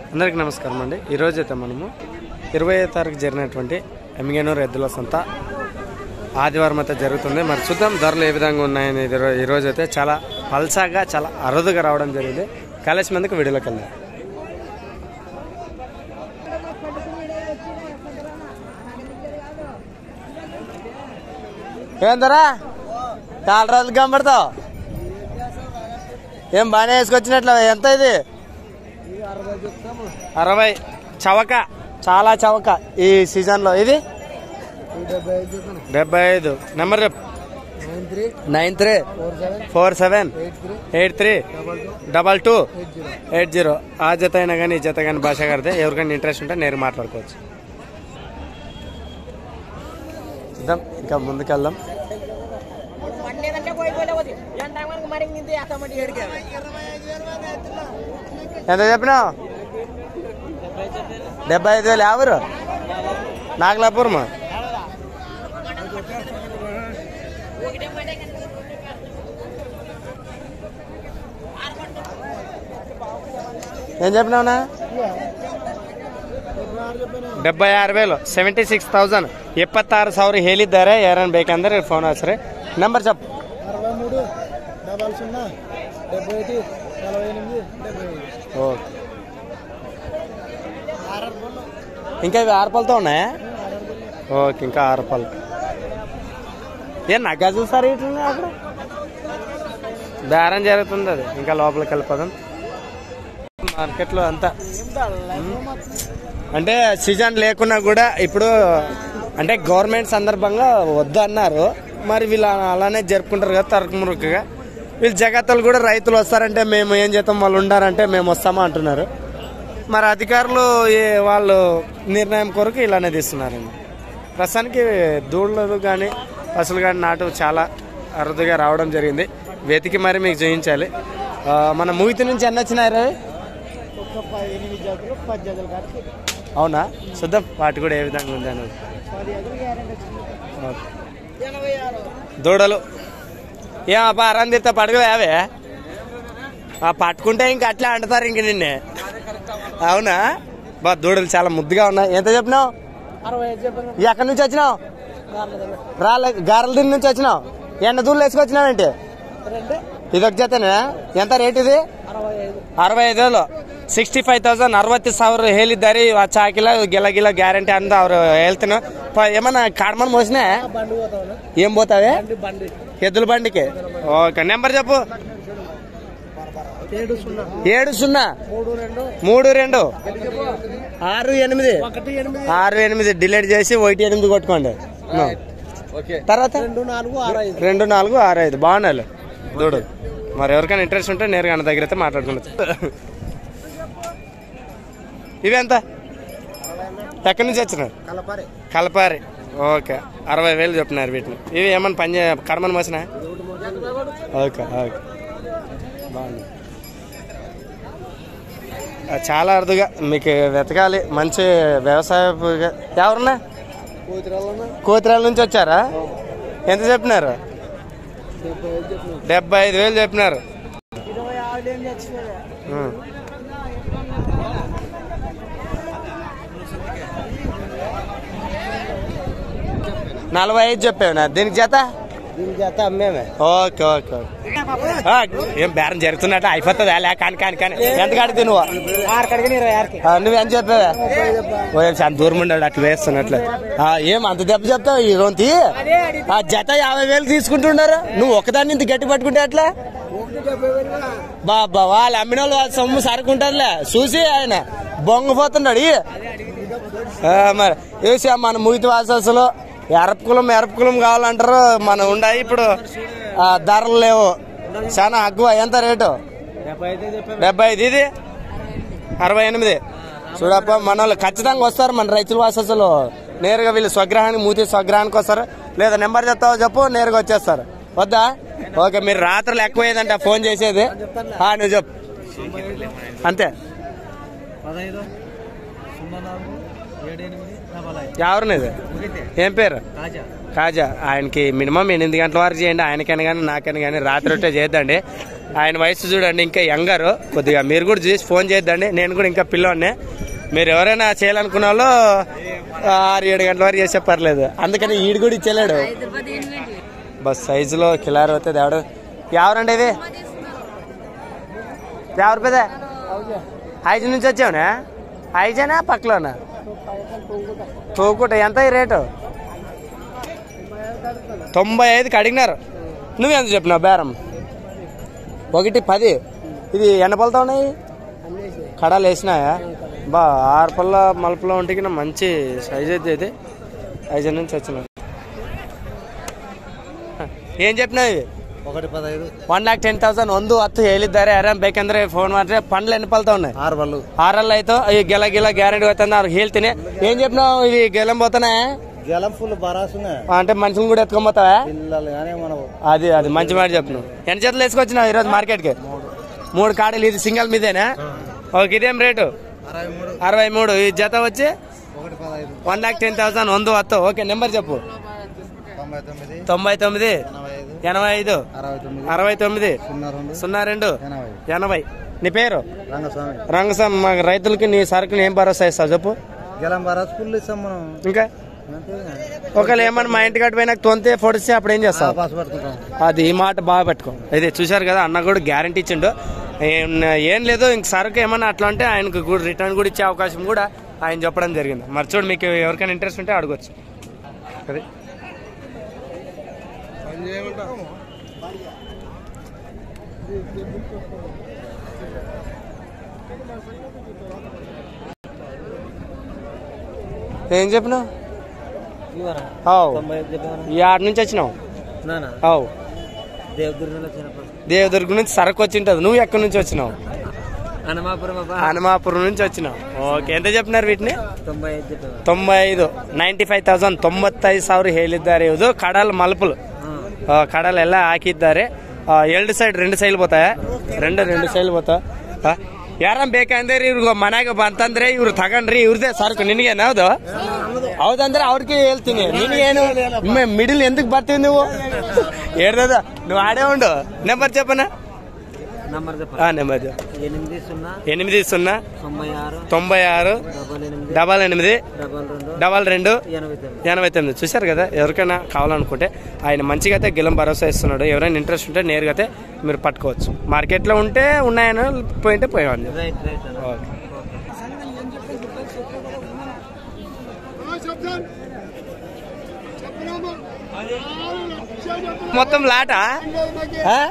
అందరికీ నమస్కారం అండి ఈరోజు అయితే మనము ఇరవై తారీఖు జరిగినటువంటి ఎమ్మిగనూరు ఎద్దుల సంత ఆదివారం అయితే జరుగుతుంది మరి చూద్దాం ధరలు ఏ విధంగా ఉన్నాయని ఈరో- ఈరోజు అయితే చాలా పల్సాగా చాలా అరుదుగా రావడం జరిగింది కలిసి మందికి వీడియోలోకి వెళ్దాం ఏందరా చాలా రోజులు కనబడతావు ఏం బాగానే వేసుకొచ్చినట్లు ఎంత ఇది అరవై చవక చాలా చవక ఈ సీజన్లో ఇది డెబ్బై ఐదు నెంబర్ చెప్పు nine three four seven eight three double two eight zero ఆ జత అయినా కానీ ఈ జత కానీ భాష కడితే ఎవరికైనా ఇంట్రెస్ట్ ఉంటే నేను మాట్లాడుకోవచ్చు చూద్దాం ఇంకా ముందుకెళ్దాం ಮಂಡ್ಯದಂತೆ ಹೋಯ್ತು ಹೋದಿ ಎಂಟ ಟೈಮ್ మరి ನಿಂತು ಯಾತ ಮಾಡಿ ಹೇಳಿಕೆ ఎంత చెప్పినావు డెబ్బై ఐదు వేలు ఎవరు నాగలాపురమా ఏం చెప్పినావునా ಡಬ್ಬೈ ಆರು ವೇಲು ಸೆವೆಂಟಿ ಸಿಕ್ಸ್ ತೌಸಂಡ್ ಎಪ್ಪತ್ತಾರು ಸಾವಿರ ಹೇಳಿದ್ದಾರೆ ಯಾರನ್ನ ಬೇಕಂದ್ರೆ ಫೋನ್ ಹಚ್ಚ್ರಿ ನಂಬರ್ చెప్పు అరవై మూడు డబల్ సున్నా డెబ్బై ఒకటి నలభై ఎనిమిది డెబ్బై ఐదు ఓకే ఇంకా ఇవి ఆరు పళ్ళతో ఉన్నాయా ఓకే ఇంకా ఆరు పళ్ళు ఏ నగ్గా చూస్తారు ఇట్లా అక్కడ బేరం జరుగుతుంది అది ఇంకా లోపలికి వెళ్ళిపోదాం మార్కెట్లో అంతా అంటే సీజన్ లేకున్నా కూడా ఇప్పుడు అంటే గవర్నమెంట్ సందర్భంగా వద్దు అన్నారు మరి వీళ్ళు అలానే జరుపుకుంటారు కదా తరకుమురుకుగా వీళ్ళు జగత్తులు కూడా రైతులు వస్తారంటే మేము ఏం చేస్తాం వాళ్ళు ఉండారంటే మేము వస్తామా అంటున్నారు మరి అధికారులు ఏ- వాళ్ళు నిర్ణయం కొరకు ఇలానే తీస్తున్నారండి ప్రస్తుతానికి దూడలు కానీ పశువులు కానీ నాటు చాలా అరుదుగా రావడం జరిగింది వెతికి మరి మీకు చూపించాలి ఆ, మన ముగితి నుంచి ఎన్ని వచ్చినాయి రవి ఒక్క పది ఎనిమిది జాతులు పది జాతులు కాబట్టి అవునా చూద్దాం వాటి కూడా ఏ విధంగా ఉంది అనేది పది జాతులు గ్యారెంటీ వచ్చింది ఓకే. ఎనభై ఆరు దూడలు ఏం అప్ప అరం తీస్తే పడగలేవే ఆ పట్టుకుంటే ఇంక అట్లే అంటుతారు ఇంక నిన్నే అవునా బా దూడలు చాలా ముద్దుగా ఉన్నాయి ఎంత చెప్పినావు అరవై ఐదు చెప్పాను ఎక్కడి నుంచి వచ్చినావు గార్ల దగ్గర రాలే గారెల దీని నుంచి వచ్చినావు ఎన్న దూడలు వేసుకొచ్చినావేంటి రెండు ఇదొక జతనే ఎంత రేట్ ఇది అరవై ఐదు ಅರವೈ ಐದು ವೇಲು ಸಿಕ್ಸ್ಟಿ ಫೈವ್ ತೌಸಂಡ್ ಅರವತ್ತು ಸಾವಿರ ಹೇಳಿದ್ದಾರೆ ಅಚ್ಚ ಹಾಕಿಲ್ಲ ಗಿಲ ಗಿಲ ಗ್ಯಾರಂಟಿ ಅಂತ ಅವ್ರು ಹೇಳ್ತೀನಿ ಪ- ఏమన్నా కాడమని మోసినా బండి పోతాను ఏం పోతావే బండి బండి ఎద్దుల బండికి ఓకే నెంబర్ చెప్పు ఏడు సున్నా ఏడు సున్నా మూడు రెండు మూడు రెండు చెప్పు ఆరు ఎనిమిది ఒకటి ఎనిమిది ఆరు ఎనిమిది డిలీట్ చేసి ఒకటి ఎనిమిది కొట్టుకోండి నో. తర్వాత రెండు నాలుగు ఆరు ఐదు రెండు నాలుగు ఆరు ఐదు బాగున్నాయి దూడు మరి ఎవరికైనా ఇంట్రెస్ట్ ఉంటే నేరుగా అన్న దగ్గర అయితే మాట్లాడుకోవచ్చు ఇవి ఎంత ఎక్కడి నుంచి వచ్చినారు కలపారి కలపారి ఓకే అరవై వేలు చెప్తున్నారు వీటిని ఇవి ఏమన్నా పని చే కడమని మోసినా ఓకే ఓకే బాగుంది ఆ, చాలా అరుదుగా మీకు వెతకాలి మంచి వ్యవసాయ ఎవరన్నా కూతురాలన్నా కోతిరాల నుంచి వచ్చారా ఎంత చెప్పినారు డెబ్బై ఐదు చెప్పిన డెబ్బై ఐదు వేలు చెప్పినారు ఇరవై ఆరు ఏం తెచ్చినాయి ఉం. నలభై ఐదు చెప్పావు దీనికి జత దీని చేత అమ్మేమే ఓకే ఓకే ఓకే. ఆ, ఏం బేరం జరుగుతున్నట్టు అయిపోతుంది అలా కాని కాని కానీ ఎంత కడితే నువ్వు ఆరు కడిగిన ఇరవై ఆరుకి ఆ, నువ్వు ఎంత చెప్పావా ఓ, చాలా దూరం ఉండాడు అట్లా వేస్తున్నట్లు ఆ, ఏం అంత దెబ్బ చెప్తావు ఈ రొంతి ఆ జత యాభై వేలు తీసుకుంటున్నారు నువ్వు ఒకదాన్ని ఇంత గట్టి పట్టుకుంటే ఎట్లా ఒకటి డెబ్బై వేలు బాబా వాళ్ళు అమ్మిన వాళ్ళు వాళ్ళ సొమ్ము సరుకుంటారులే చూసి ఆయన బొంగపోతున్నాడు ఈ. ఆ, మరి వేసి మన ముగితి వాసస్సులో ఎరపుకులం ఎరపుకులం కావాలంటారు మన ఉన్నాయి ఇప్పుడు ఆ, ధరలు లేవు చాలా అగ్గువ ఎంత రేటు డెబ్బై ఐదు చెప్పాను డెబ్బై ఐదు ఇది అరవై ఎనిమిది చూడప్ప మన వాళ్ళు ఖచ్చితంగా వస్తారు మన రైతుల వాసస్సులో నేరుగా వీళ్ళు స్వగ్రహానికి మూతి స్వగ్రహానికి వస్తారు లేదా నెంబర్ చెప్తావో చెప్పు నేరుగా వచ్చేస్తారు వద్దా ఓకే మీరు రాత్రులు ఎక్కువయ్యేదంటే ఫోన్ చేసేది ఆ, నువ్వు చెప్పు అంతే పదహైదు సున్నా నాలుగు ఏడు ఎనిమిది డబల్ ఐదు ఎవరినిది ముగితే ఏం పేరు కాజా కాజా ఆయనకి మినిమం ఎనిమిది గంటల వరకు చేయండి ఆయనకైనా కానీ నాకైనా కానీ రాత్రి ఒకటే చేద్దండి ఆయన వయసు చూడండి ఇంకా యంగర్ కొద్దిగా మీరు కూడా చూసి ఫోన్ చేద్దండి నేను కూడా ఇంకా పిల్లోనే మీరు ఎవరైనా చేయాలనుకున్న వాళ్ళు ఆ, ఆరు ఏడు గంటల వరకు చేసే పర్లేదు అందుకని ఈడు కూడా ఇచ్చేలేడు బస్ సైజులో కిలారు అవుతుంది ఎవడు ఎవరండి ఇది ఎవరి పెద్ద ఐదు నుంచి వచ్చావునా ఐజేనా పక్కలోనా తోకుట ఎంత ఈ రేటు తొంభై ఐదుకి అడిగినారు నువ్వెంత చెప్పినావు బేరం ఒకటి పది ఇది ఎన్న పళ్ళతో ఉన్నాయి కడాలు వేసినాయా బా ఆరు పళ్ళ మలుపులో ఉంటే మంచి సైజ్ అయితే ఇది ఐదు నుంచి వచ్చినాయి ಏನ್ చెప్పినావు ಇవి ఒకటి పదహైదు ಒನ್ ಲ್ಯಾಕ್ ಟೆನ್ ತೌಸಂಡ್ ಒಂದು ಹತ್ತು ಹೇಳಿದ್ದಾರೆ ಆರಾಮ್ ಬೇಕಂದ್ರೆ ಫೋನ್ ಮಾಡ್ರೆ పండ్లు ఎన్ని పళ్ళతో ఉన్నాయి ఆరు వాళ్ళు ఆరల్లో అయితే ఈ గెల గిల గ్యారెంటీ అవుతుంది ಅವ್ರಿಗೆ ಹೇಳ್ತೀನಿ ఏం చెప్పినావు ఇవి గెలం పోతానే గెలం ఫుల్ బరాసునే అంటే మనుషులు కూడా ఎత్తుకొని పోతావా పిల్లలు కానీ మనం అది అది మంచి మాట చెప్పినావు ఎన్ని చేతులు వేసుకొచ్చినావు ఈరోజు మార్కెట్కి మూడు కాడలు ఇది సింగల్ మీదేనా ఓకే ఇదేం రేటు అరవై మూడు అరవై మూడు ఈ జత వచ్చి ఒకటి పదహైదు వన్ ల్యాక్ టెన్ థౌసండ్ వంద వత్తు ఓకే నెంబర్ చెప్పు తొంభై తొమ్మిది తొంభై తొమ్మిది ఎనభై ఐదు ఎనభై ఐదు అరవై తొమ్మిది అరవై తొమ్మిది సున్నా రెండు సున్నా రెండు ఎనభై ఎనభై నీ పేరు రంగస్వామి రంగస్వామి మా రైతులకి నీ సరుకుని ఏం భరోసా ఇస్తావు చెప్పు గెలం బరాసు ఫుల్ ఇస్తాం మనం ఇంకా ఒకవేళ ఏమన్నా మా ఇంటికి పోయి నాకు తొంతే పొడిస్తే అప్పుడు ఏం చేస్తావు పాస్ పడుతుంటాం అది ఈ మాట బాగా పెట్టుకో ఇది చూశారు కదా అన్న కూడా గ్యారంటీ ఇచ్చిండు ఏం ఏం లేదు ఇంక సరుకు ఏమన్నా అట్లా అంటే ఆయనకు కూడా రిటర్న్ కూడా ఇచ్చే అవకాశం కూడా ఆయన చెప్పడం జరిగింది మరి చూడు మీకు ఎవరికైనా ఇంట్రెస్ట్ ఉంటే అడగొచ్చు అది ఏం చెప్పినావు అవు ఈ ఆడ నుంచి వచ్చినావు అవు దేవదుర్గం నుంచి సరకు వచ్చి ఉంటుంది నువ్వు ఎక్కడి నుంచి వచ్చినావు హనుమాపురం నుంచి వచ్చినావు ఓకే ఎంత చెప్పినారు వీటిని ತೊಂಬೈ ಐದು ನೈಂಟಿ ಫೈವ್ ತೌಸಂಡ್ ತೊಂಬತ್ತೈದು ಸಾವಿರ ಹೇಳಿದ್ದಾರೆ ಇದು ಕಡಲ್ ಮಲ್ಪುಲು ಆ, ಕಡಲ್ ಎಲ್ಲ ಹಾಕಿದ್ದಾರೆ ಆ, ಎರಡು ಸೈಡ್ రెండు ಸೈಡ್ పోతాಯ రెండు రెండు ಸೈಡ್ పోతాವ ಯಾರನ್ನ ಬೇಕಂದ್ರೆ ಇವ್ರಿಗೆ ಮನೆಗೆ ಬಂತಂದ್ರೆ ಇವ್ರು ತಗೊಂಡ್ರಿ ಇವ್ರದೇ ಸರಕು ನಿನಗೇನು ಹೌದು ಹೌದಂದ್ರೆ ಅವ್ರಿಗೆ ಹೇಳ್ತೀನಿ ನಿನಗೇನು ಮಿಡಿಲ್ ಎಂದಕ್ಕೆ ಬರ್ತೀವಿ ನೀವು ಹೇಳ್ದದ నువ్వు ఆడే ఉండు నెంబర్ చెప్పనా నంబర్ చెప్ప ఆ, నెంబర్ చెప్పు ఎనిమిది సున్నా ఎనిమిది సున్నా తొంభై ఆరు తొంభై ఆరు డబల్ ఎనిమిది డబల్ ఎనిమిది డబల్ రెండు డబల్ రెండు ఎనభై తొమ్మిది ఎనభై తొమ్మిది చూశారు కదా ఎవరికైనా కావాలనుకుంటే ఆయన మంచిగా అయితే గిలం భరోసా ఇస్తున్నాడు ఎవరైనా ఇంట్రెస్ట్ ఉంటే నేరుగా అయితే మీరు పట్టుకోవచ్చు మార్కెట్లో ఉంటే ఉన్నాయని పోయింటే పోయేవాడిని రైట్ రైట్ అన్న ఓకే మొత్తం లాటా ఆ?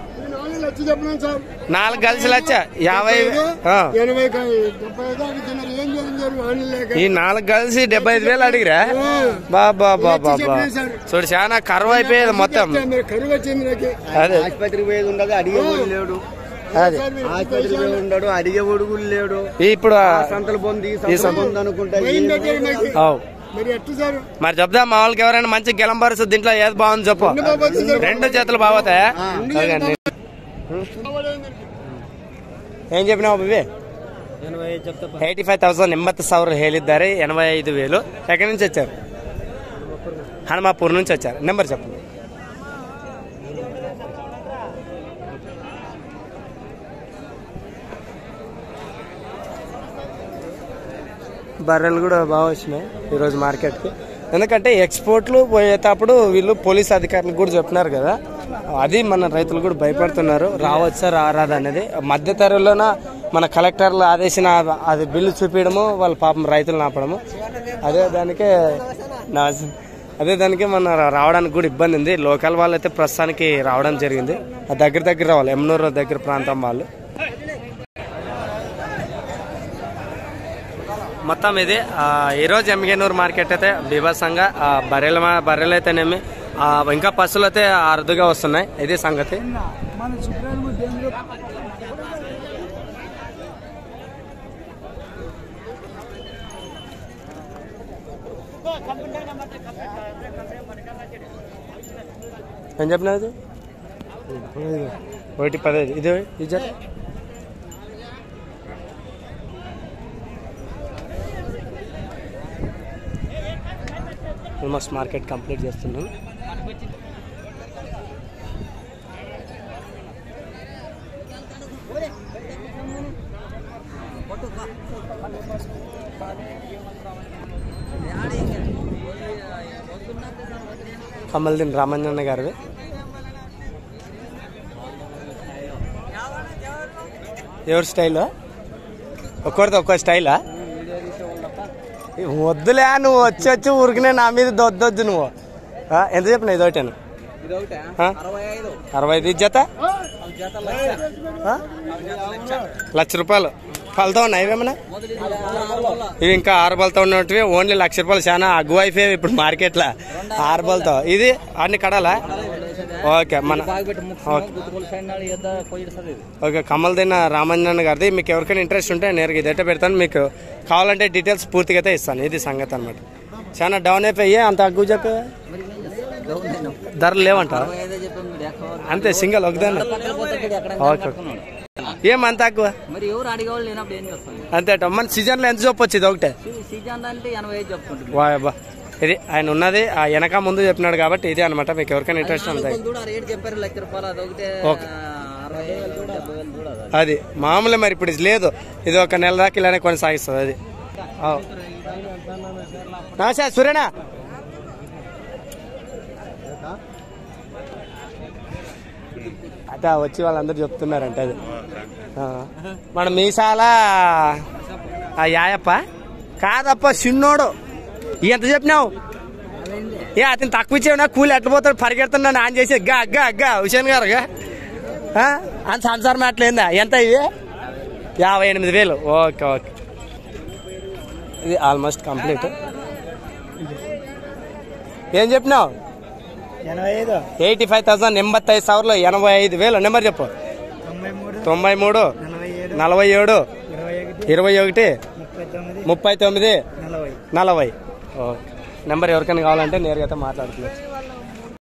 నాలుగు కలిసి లచ్చ యాభై ఆ. ఎనభై డెబ్బై ఐదు అడుగుతున్నారు ఏం జరిగింది వాళ్ళు లేక ఈ నాలుగు కలిసి డెబ్బై ఐదు వేలు అడిగిరా బాబా బాబా చూడు చాలా కరువు అయిపోయేది మొత్తం మీరు కరువు వచ్చింది నాకు అదే ఆసుపత్రికి పోయేది ఉండదు అడిగేవాడు లేడు అదే ఆసుపత్రికి పోయి ఉండడు అడిగేవాడు కూడా లేడు ఇప్పుడు ఆ- సంతలు పొంది ఈ సంతలు సంత- పొంది అనుకుంటా అవు మరి ఎట్టు సార్ మరి చెప్దా మా వాళ్ళకి ఎవరైనా మంచి గెలం పరుసు దీంట్లో ఏది బాగుంది చెప్పు రెండు చేతులు బాగోతాయా ఓకే అండి. ఏం చెప్పినావు బివి ఎనభై ఐదు చెప్తా ಏಯ್ಟಿ ಫೈವ್ ತೌಸಂಡ್ ಎಂಬತ್ತು ಸಾವಿರ ಹೇಳಿದ್ದಾರೆ ఎనభై ఐదు వేలు ఎక్కడి నుంచి వచ్చారు హనుమాపూర్ నుంచి వచ్చారు నెంబర్ చెప్పండి బర్రెలు కూడా బాగా వచ్చినాయి ఈరోజు మార్కెట్కి ఎందుకంటే ఎక్స్పోర్ట్లు పోయేటప్పుడు వీళ్ళు పోలీస్ అధికారులు కూడా చెప్పినారు కదా అది మన రైతులు కూడా భయపడుతున్నారు రావచ్చా రారాదా అనేది మధ్య తరగతిలోన మన కలెక్టర్లు ఆదేశిన అది బిల్లు చూపించడము వాళ్ళ పాపం రైతులు ఆపడము అదే దానికే నా అదే దానికి మన రావడానికి కూడా ఇబ్బంది ఉంది లోకల్ వాళ్ళు అయితే ప్రస్తుతానికి రావడం జరిగింది ఆ దగ్గర దగ్గర రావాలి ఎమ్నూరు దగ్గర ప్రాంతం వాళ్ళు మొత్తం ఇది ఆ, ఈరోజు ఎమ్మిగనూరు మార్కెట్ అయితే బీభత్సంగా ఆ, బర్రెల మా- బర్రెలు అయితేనేమి ఆ, ఇంకా పశువులు అయితే అరుదుగా వస్తున్నాయి ఇది సంగతి మన శుక్రవారం దేవుడు ఏం చెప్పినా ఇది ఒకటి పదహైదు ఇది ఇది చెప్పు. ఆల్మోస్ట్ మార్కెట్ కంప్లీట్ చేస్తున్నాం కమల్దీన్ రామంజన్న గారివి ఎవరి స్టైల్ ఒక్కరిది ఒక్కో స్టైలా వద్దులే నువ్వు వచ్చి వచ్చి ఊరికినే నా మీద దొద్దొద్దు నువ్వు ఆ, ఎంత చెప్పిన ఇది ఒకటేను ఆ? అరవై ఐదు జత ఆ? లక్ష రూపాయలు పళ్ళతో ఉన్నాయి ఇవేమన్నా ఇవి ఇంకా ఆరు బలతో ఉన్నట్టువి ఓన్లీ లక్ష రూపాయలు చాలా అగ్గు అయిపోయాయి ఇప్పుడు మార్కెట్లో ఆరు బలతో ఇది అన్ని కడాలా ఓకే మన ఓకే ఓకే కమల్ దిన రామంజన్ గారిది మీకు ఎవరికైనా ఇంట్రెస్ట్ ఉంటే నేరుగా ఇది ఎట్ట పెడతాను మీకు కావాలంటే డీటెయిల్స్ పూర్తిగా అయితే ఇస్తాను ఇది సంగతి అనమాట చాలా డౌన్ అయిపోయి అంత అగ్గు చెప్పే ధరలు లేవంట అంతే సింగల్ ఒకదాన్ని ఓకే ఏం అంత తక్కువ మరి ఎవరు అడిగేవాళ్ళు లేనప్పుడు ఏం చేస్తాం అంతే మన సీజన్లో ఎంత చూపు వచ్చింది ఒకటే సీజన్ అంటే ఎనభై ఐదు చెప్తుంటుంది వాయబ్బా ఇది ఆయన ఉన్నది ఆ వెనక ముందు చెప్పినాడు కాబట్టి ఇదే అనమాట మీకు ఎవరికైనా ఇంట్రెస్ట్ ఉంటాయి కూడా రేట్ చెప్పారు లక్ష రూపాయలు అదొకటే ఓకే. అరవై వేలు డెబ్బై వేలు కూడా అది. అది మామూలే మరి ఇప్పుడు ఇది లేదు ఇది ఒక నెల దాకా ఇలానే కొనసాగిస్తుంది అది అవు. నమస్తే సూర్యనా అదే వచ్చి వాళ్ళందరూ చెప్తున్నారంట అది ఆ. మన మీసాల ఆ యాయప్ప కాదప్ప చిన్నోడు ఎంత చెప్పినావు ఏ అతను తక్కువ ఇచ్చావునా కూలి ఎట్లా పోతాడు పరిగెడుతున్నాను ఆన్ చేసి గా గా గా హుసేన్ గారు గా ఆ? అంత సంసారం మాటలేందా ఎంత ఇది యాభై ఎనిమిది వేలు ఓకే ఓకే ఇది ఆల్మోస్ట్ కంప్లీట్ ఏం చెప్పినావు ఎనభై ఐదు ఎయిటీ ఫైవ్ థౌసండ్ ఎంబత్తైదు ಸಾವಿರలో ఎనభై ఐదు వేలు నెంబర్ చెప్పు తొంభై మూడు తొంభై మూడు నలభై ఏడు నలభై ఏడు ఇరవై ఒకటి ఇరవై ఒకటి ముప్పై తొమ్మిది ముప్పై తొమ్మిది నలభై నలభై ఓకే నెంబర్ ఎవరికైనా కావాలంటే నేరుగా అయితే మాట్లాడుతున్నారు